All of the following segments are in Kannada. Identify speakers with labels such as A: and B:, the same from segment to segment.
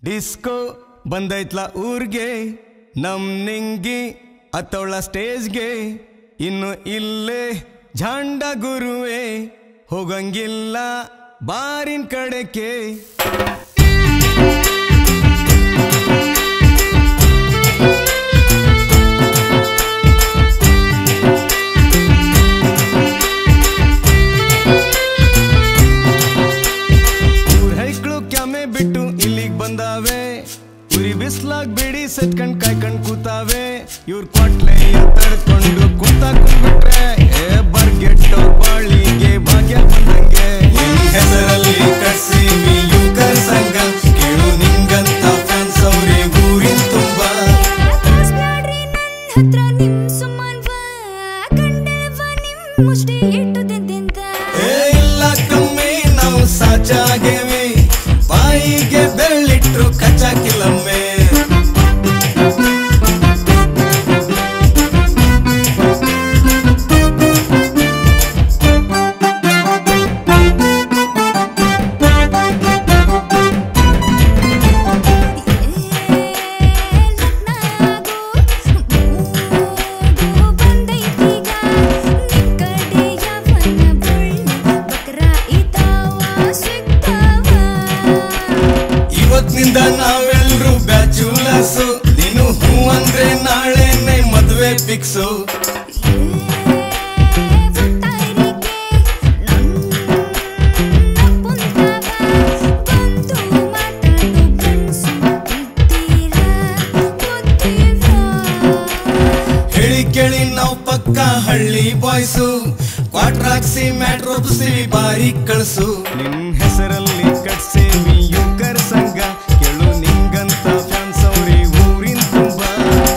A: ಡಿಸ್ಕೋ ಬಂದೈತ್ಲ ಊರ್ಗೆ ನಮ್ ನಿಂಗಿ ಅತ್ತವಳ ಸ್ಟೇಜ್ಗೆ ಇನ್ನು ಇಲ್ಲೇ ಝಾಂಡ ಗುರುವೆ ಹೋಗಂಗಿಲ್ಲ ಬಾರಿನ್ ಕಡೆಗೆ ಊರ್ ಹೈಕ್ಳು ಕ್ಯಾಮೆ ಬಿಟ್ಟು ಇಲ್ಲಿಗ್ ಬಂದಾವೆ ಉರಿ ಬಿಸ್ಲಾಗ್ ಬಿಡಿ ಸೆತ್ಕಂಡ್ ಕಾಯ್ಕಂಡ್ ಕೂತಾವೆ ಇವ್ರ ಕೊಟ್ಲೆಯ ತಡ್ಕೊಂಡು ಕುಂತ ಕುಂಬಿಟ್ರೆ ಏ ಬರ್ಗೆಟ್ಟೋ ಬಾಳಿಗೆ ಭಾಗ್ಯ ಬಂದಂಗೆ ನಿನ್ ಹೆಸರಲ್ಲಿ ಕಟ್ಸೀವಿ ಯುಗರ್ ಸಂಘ ಕೇಳು ನಿಂಗಂತ ಫ್ಯಾನ್ಸ್ ಅವ್ರೆ ಊರಿನ್ ತುಂಬಾ
B: ತೋರ್ಸ್ಬ್ಯಾಡ್ರಿ ನನ್ ಹತ್ರ ನಿಮ್ ಸುಮ್ಮನ್ವ ಕಂಡವ ನಿಮ್ ಮುಷ್ಟಿ ಇಟ್ಟು ತಿಂತಿಂತ
A: ಏ ಇಲ್ಲ ಕಮ್ಮಿ ನಾವು ಸಾಚಾಗೇವಿ ಬಾಯಿಗೆ ಬೆಳ್ಳಿಟ್ರು ಕಚ್ಚಾಕಿಲ್ಲಮ್ಮೆ
B: ಬಂದೈತೀಗ ನಿಮ್ ಕಡೆಯವನ ಬುಳ್ಳಿ ಬಕ್ರ ಇದಾವ ಸಿಗ್ತಾವ
A: ಇವತ್ತಿನಿಂದ ನಾವೆಲ್ರು ಬ್ಯಾಚುಲರ್ಸು ನೀನು ಹೂ ಅಂದ್ರೆ ನಾಳೆನೆ ಮದ್ವೆ ಫಿಕ್ಸು ಹೇಳಿ ಕೇಳಿ ನಾವು ಪಕ್ಕ ಹಳ್ಳಿ ಬಾಯ್ಸು ಕ್ವಾಟ್ರಾಕ್ಸಿ ಮ್ಯಾಟ್ರೋಪ್ಸಿ ಬಾರಿ ಕಳ್ಸು ನಿನ್ ಹೆಸರಲ್ಲಿ ಕಟ್ಸೇವಿ ಯುಗರ್ ಸಂಘ ಕೇಳು ನಿಂಗಂತ ಫ್ಯಾನ್ಸ್ ಅವ್ರಿ ಊರಿನ್ ತುಂಬಾ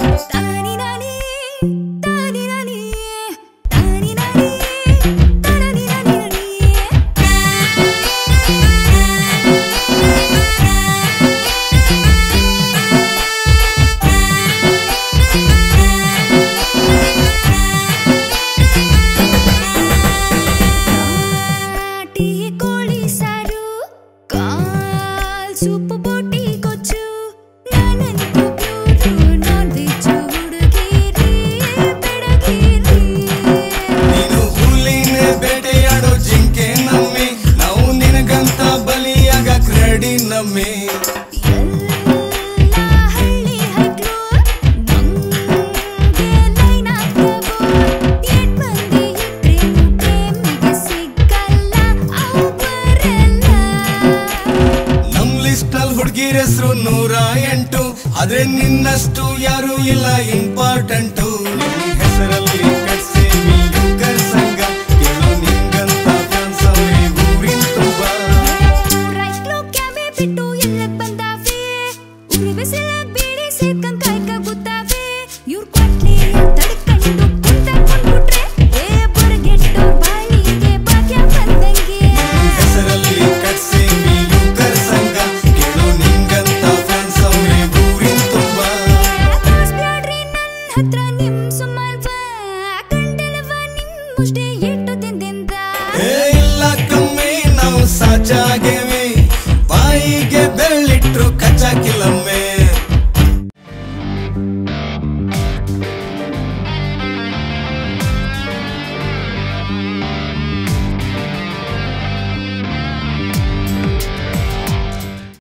B: ಕೋಳಿ ಸಾರು ಕಾಲ್ ಸೂಪು ಬೋಟಿ ಕೊಚ್ಚು ನಾನಂತೂ ಪ್ಯೂರು ನಾನ್ ವೆಜ್ ಹುಡುಗಿರಿ ಬೆಡಗಿರಿ
A: ನೀನು ಹುಲಿನೇ ಬೇಟೆಯಾಡೋ ಜಿಂಕೆ ನಮ್ಮಿ ನಾವು ನಿನಗಂತ ಬಲಿಯಾಗಕ್ ರೆಡಿ ನಮ್ಮಿ
B: ಎಲ್ಲ ಹಳ್ಳಿ ಹೈಕ್ಳು ನಂಗೆ ಲೈನ್ ಹಾಕ್ತವೋ ಎಟ್ ಮಂದಿ ಇದ್ರೇನು ಪ್ರೇಮಿಗೆ ಸಿಕ್ಕಲ್ಲ ಅವು ಬರಲ್ಲ
A: ನಮ್ ಲಿಸ್ಟ್ ಅಲ್ಲಿ ಹುಡುಗಿರ ಹೆಸರು ನೂರ ಎಂಟು ಆದ್ರೆ ನಿನ್ನಷ್ಟು ಯಾರು ಇಲ್ಲ ಇಂಪಾರ್ಟೆಂಟು ನಿನ್ ಹೆಸರಲ್ಲಿ ಕಟ್ಸೇವಿ ಯುಗರ್ ಸಂಘ ಕೇಳು ನಿಂಗಂತ ಫ್ಯಾನ್ಸ್ ಅವ್ರಿ ಊರಿನ್ ತುಂಬಾ
B: ರೈಕ್ಳು ಕ್ಯಾಬೆ ಬಿಟ್ಟು ಎಲ್ಲ ಬಂದಾವೆ ಉರಿ ಬಿಸಿಲಾಗ್ ಬೀಡಿ ಸೇರ್ಕಂಡ್ ಕಾಯ್ಕ ಕೂತಾವೆ ಇವ್ರ್ ಕೊಟ್ಲಿ ತಡ್ಕೊಂಡು ಕುಂತ ಕೊಂಡ್ಬಿಟ್ರೆ ಏ ಬರ್ಗೆಟ್ಟು ಬಾಳಿಗೆ ಭಾಗ್ಯ ಬಂದಂಗೆ
A: ಹೆಸರಲ್ಲಿ ಕಟ್ಸೇವಿ ಯುಗರ್ ಸಂಘ ಕೇಳು ನಿಂಗಂತ ಫ್ಯಾನ್ಸ್ ಅವ್ರಿ ಊರಿನ್ ತುಂಬಾ
B: ತೋರ್ಸ್ಬ್ಯಾಡ್ರಿ ನನ್ ಹತ್ರ ನಿಮ್ ಸುಮ್ಮಲ್ವ ಕಂಡಲ್ವ ನಿಮ್ ಮುಷ್ಟಿ ಇಟ್ಟು ತಿಂದಿಂದ
A: ಏ ಇಲ್ಲ ಕಮ್ಮಿ ನಾವು ಸಾಚಾಗೆ